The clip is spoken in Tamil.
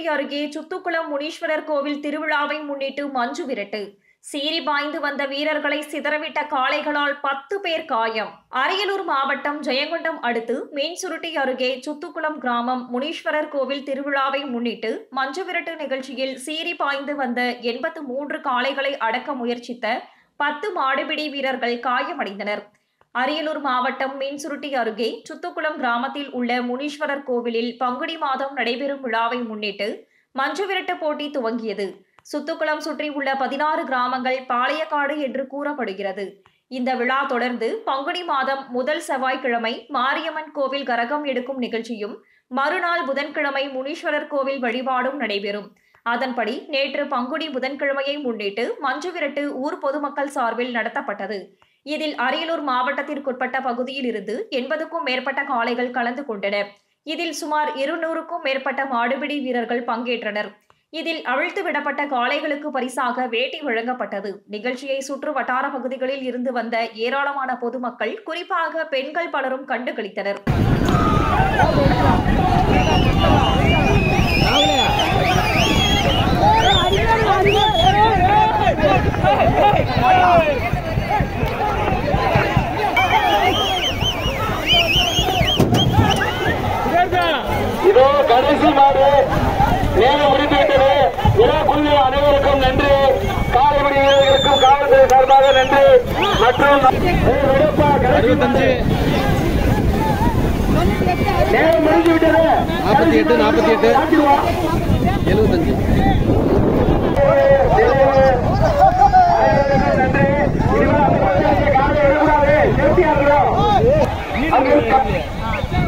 அருகே சுத்துக்குளம் முனீஸ்வரர் கோவில் திருவிழாவை முன்னிட்டு மஞ்சு விரட்டு சீறி பாய்ந்து வந்த வீரர்களை சிதறவிட்ட காளைகளால் பத்து பேர் காயம் அரியலூர் மாவட்டம் ஜெயங்கொண்டம் அடுத்து மீன்சுருட்டி அருகே சுத்துக்குளம் கிராமம் முனீஸ்வரர் கோவில் திருவிழாவை முன்னிட்டு மஞ்சு விரட்டு நிகழ்ச்சியில் சீறி பாய்ந்து வந்த எண்பத்து மூன்று காளைகளை அடக்க முயற்சித்த பத்து மாடுபிடி வீரர்கள் காயமடைந்தனர் அரியலூர் மாவட்டம் மீன்சுருட்டி அருகே சுத்துக்குளம் கிராமத்தில் உள்ள முனீஸ்வரர் கோவிலில் பங்குனி மாதம் நடைபெறும் விழாவை முன்னிட்டு மஞ்சு விரட்டு போட்டி துவங்கியது சுத்துக்குளம் சுற்றி உள்ள பதினாறு கிராமங்கள் பாளையக்காடு என்று கூறப்படுகிறது இந்த விழா தொடர்ந்து பங்குனி மாதம் முதல் செவ்வாய்க்கிழமை மாரியம்மன் கோவில் கரகம் எடுக்கும் நிகழ்ச்சியும் மறுநாள் புதன்கிழமை முனீஸ்வரர் கோவில் வழிபாடும் நடைபெறும் அதன்படி நேற்று பங்குனி புதன்கிழமையை முன்னிட்டு மஞ்சு விரட்டு ஊர் பொதுமக்கள் சார்பில் நடத்தப்பட்டது இதில் அரியலூர் மாவட்டத்திற்குட்பட்ட பகுதியில் இருந்து எண்பதுக்கும் மேற்பட்ட காளைகள் கலந்து கொண்டன இதில் சுமார் இருநூறுக்கும் மேற்பட்ட மாடுபிடி வீரர்கள் பங்கேற்றனர் இதில் அவிழ்த்து விடப்பட்ட காளைகளுக்கு பரிசாக வேட்டி வழங்கப்பட்டது நிகழ்ச்சியை சுற்று வட்டார பகுதிகளில் இருந்து வந்த ஏராளமான பொதுமக்கள் குறிப்பாக பெண்கள் பலரும் கண்டு களித்தனர் இதோ கடைசி மாடு நேரம் முடிந்துவிட்டது விழா குழு அனைவருக்கும் நன்றி காலைமணி வீரர்களுக்கும் காவல்துறை சார்பாக நன்றி மற்றும் ஏய், விடுப்பா, கடைசி மாடு. நேரம் முடிஞ்சு விட்டது நாற்பத்தி எட்டு, நாற்பத்தி எட்டு. காட்டுவா. எழுபத்தஞ்சு அனைவருக்கும் நன்றி இனிமேல் அந்த பக்கம் காலை எடுக்கூடாது சேஃப்டியா இருக்கணும் அங்க இருக்க-